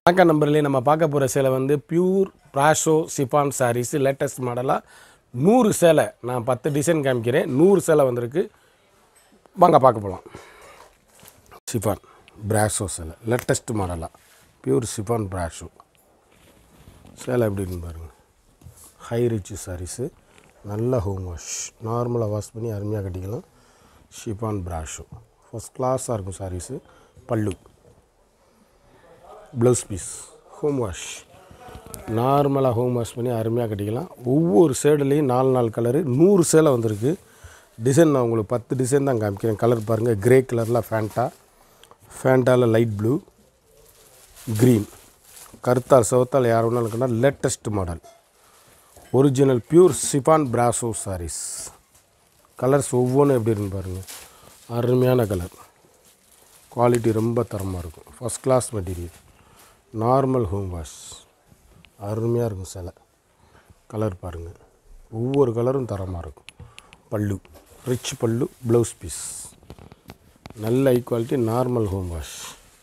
வணக்கம் நம்பர்லேயே நம்ம பார்க்க போகிற சேலை வந்து pure brasso chiffon sarees latest மாடலாக நூறு சேலை நான் பத்து டிசைன் காமிக்கிறேன் நூறு சேலை வந்திருக்கு வாங்க பார்க்க போகலாம் சிஃபான் பிராஷோ சேலை லேட்டஸ்ட் மாடலாக பியூர் சிஃபான் பிராஷோ சேலை எப்படி இருக்குன்னு பாருங்கள் ஹை ரிச் சாரீஸு நல்ல ஹோம் வாஷ் நார்மலாக வாஷ் பண்ணி அருமையாக கட்டிக்கலாம் ஷிஃபான் பிராஷோ ஃபஸ்ட் கிளாஸாக இருக்கும் சாரீஸு பல்லு ப்ளவுஸ் பீஸ் ஹோம் வாஷ் நார்மலாக ஹோம் வாஷ் பண்ணி அருமையாக கட்டிக்கலாம் ஒவ்வொரு சேடுலேயும் நாலு நாலு கலரு நூறு சேலை வந்திருக்கு டிசைன் நான் உங்களுக்கு பத்து டிசைன் தான் காமிக்கிறேன் கலர் பாருங்கள் கிரே கலரில் ஃபேண்டா ஃபேண்டாவில் லைட் ப்ளூ க்ரீன் கருத்தால் சிவத்தால் யார் வேணாலும் இருக்குன்னா latest model original pure chiffon brasso sarees colours ஒவ்வொன்றும் எப்படி இருக்குன்னு பாருங்கள் அருமையான கலர் குவாலிட்டி ரொம்ப தரமாக இருக்கும் first class material normal home wash அருமையாக இருக்கும் சிலை கலர் பாருங்கள் ஒவ்வொரு கலரும் தரமாக இருக்கும் பல்லு ரிச் பல்லு ப்ளவுஸ் பீஸ் நல்ல high quality normal home wash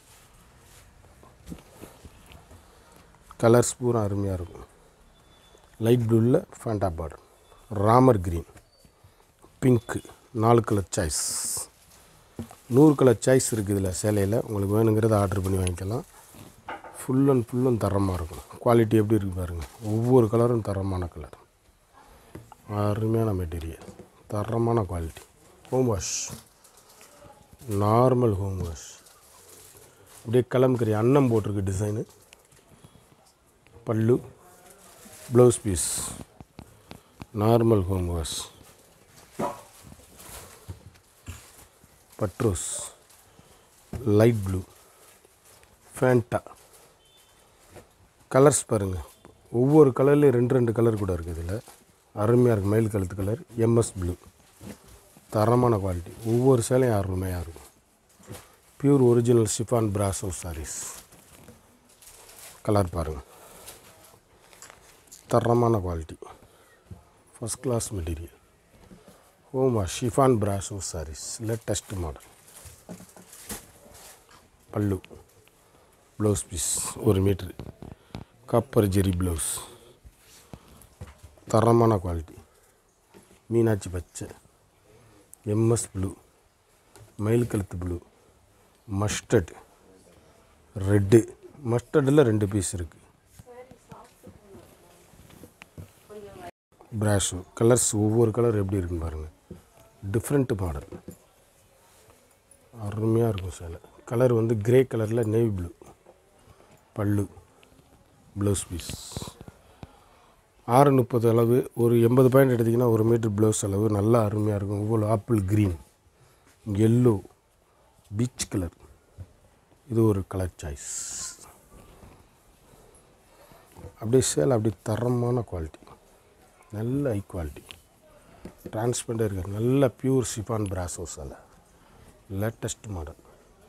colours பூரா அருமையாக இருக்கும் லைட் ப்ளூவில் ஃபேண்டா பார்டர் ராமர் க்ரீன் பிங்க்கு நாலு கலர் சாய்ஸ் நூறு கலர் சாய்ஸ் இருக்குது இதில் சேலையில் உங்களுக்கு வேணுங்கிறத ஆர்டர் பண்ணி வாங்கிக்கலாம் ஃபுல் அண்ட் ஃபுல்லும் தரமாக இருக்கும் குவாலிட்டி எப்படி இருக்கு பாருங்கள் ஒவ்வொரு கலரும் தரமான கலர் அருமையான மெட்டீரியல் தரமான quality home wash normal home wash அப்படியே கலம்கறி அன்னம் போட்டிருக்கு டிசைனு பல்லு blouse piece normal home wash பட்ரோஸ் லைட் ப்ளூ ஃபேண்டா கலர்ஸ் பாருங்கள் ஒவ்வொரு கலர்லேயும் ரெண்டு ரெண்டு கலர் கூட இருக்குது இதில் அருமையாக இருக்குது மயில் கழுத்து கலர் எம்எஸ் ப்ளூ தரமான குவாலிட்டி ஒவ்வொரு சேலையும் அருமையாக இருக்கும் pure original chiffon brasso sarees colour பாருங்கள் தரமான குவாலிட்டி ஃபஸ்ட் கிளாஸ் மெட்டீரியல் ஹோமா chiffon brasso sarees latest model பல்லு ப்ளவுஸ் பீஸ் ஒரு மீட்ரு காப்பர் ஜெரி ப்ளவுஸ் தரமான குவாலிட்டி மீனாட்சி பச்சை எம்எஸ் ப்ளூ மயில் கழுத்து ப்ளூ மஸ்டர்ட் ரெட்டு மஸ்டர்டில் ரெண்டு பீஸ் இருக்குது பிராஷு கலர்ஸ் ஒவ்வொரு கலர் எப்படி இருக்குன்னு பாருங்கள் டிஃப்ரெண்ட் மாடல் அருமையாக இருக்கும் சேலை கலர் வந்து கிரே கலரில் நேவி ப்ளூ பல்லு ப்ளவுஸ் பீஸ் ஆறு முப்பது அளவு ஒரு எண்பது பாயிண்ட் எடுத்திங்கன்னா ஒரு மீட்டர் ப்ளவுஸ் அளவு நல்லா அருமையாக இருக்கும் ஒவ்வொரு apple green yellow peach colour இது ஒரு கலர் சாய்ஸ் அப்படியே சேலை அப்படி தரமான குவாலிட்டி நல்ல ஹை குவாலிட்டி டிரான்ஸ்பரண்டாக இருக்குது நல்ல பியூர் சிஃபான் பிராசோ சேலை லேட்டஸ்ட் மாடல்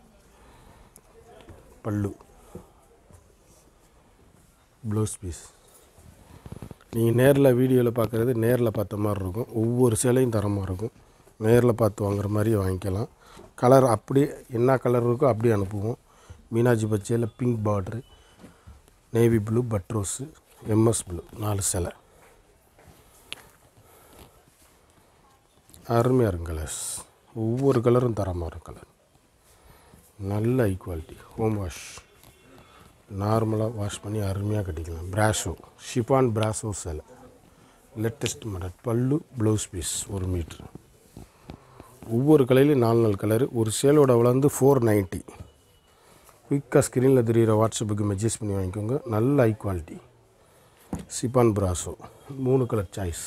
பல்லு ப்ளவுஸ் பீஸ் நீங்கள் நேரில் வீடியோவில் பார்க்குறது நேரில் பார்த்த மாதிரி இருக்கும் ஒவ்வொரு சேலையும் தரமாக இருக்கும் நேரில் பார்த்து வாங்குற மாதிரி வாங்கிக்கலாம் கலர் அப்படியே என்ன கலர் இருக்கோ அப்படியே அனுப்புவோம் மீனாட்சி பச்சையில் பிங்க் பார்ட்ரு நேவி ப்ளூ பட்ரோஸு எம்எஸ் ப்ளூ நாலு சேலை அருமையாக இருக்கும் கலர்ஸ் ஒவ்வொரு கலரும் தரமாக இருக்கும் கலர் நல்ல ஹை குவாலிட்டி ஹோம் வாஷ் நார்மலாக வாஷ் பண்ணி அருமையாக கட்டிக்கலாம் பிராஷோ ஷிஃபான் பிராஷோ சேலை லேட்டஸ்ட் மாடல் பல்லு ப்ளவுஸ் பீஸ் ஒரு மீட்ரு ஒவ்வொரு கலையிலையும் நாலு நாலு கலரு ஒரு சேலோட வளர்ந்து ஃபோர் நைன்ட்டி குயிக்காக ஸ்க்ரீனில் தெரிகிற வாட்ஸ்அப்புக்கு மெசேஜ் பண்ணி வாங்கிக்கோங்க நல்ல ஹை குவாலிட்டி சிப்பான் பிராசோ மூணு கலர் சாய்ஸ்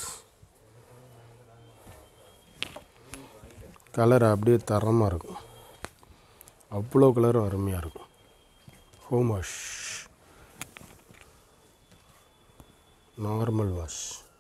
கலர் அப்படியே தரமாக இருக்கும் அவ்வளோ கலரும் அருமையாக இருக்கும் ஹோம் வாஷ் நார்மல் வாஷ்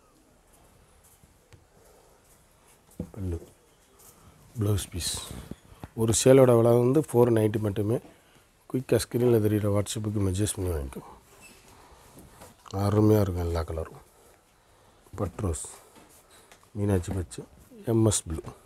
பல்லு ப்ளவுஸ் பீஸ் ஒரு சேலோட விலை வந்து ஃபோர் நைன்ட்டி மட்டுமே குயிக்காக ஸ்க்ரீனில் தெரிகிற வாட்ஸ்அப்புக்கு மெசேஜ் பண்ணி வாங்கிக்கோ அருமையாக இருக்கும் எல்லா கலரும் பட்ரோஸ் மீனாட்சி பச்சை எம்எஸ் ப்ளூ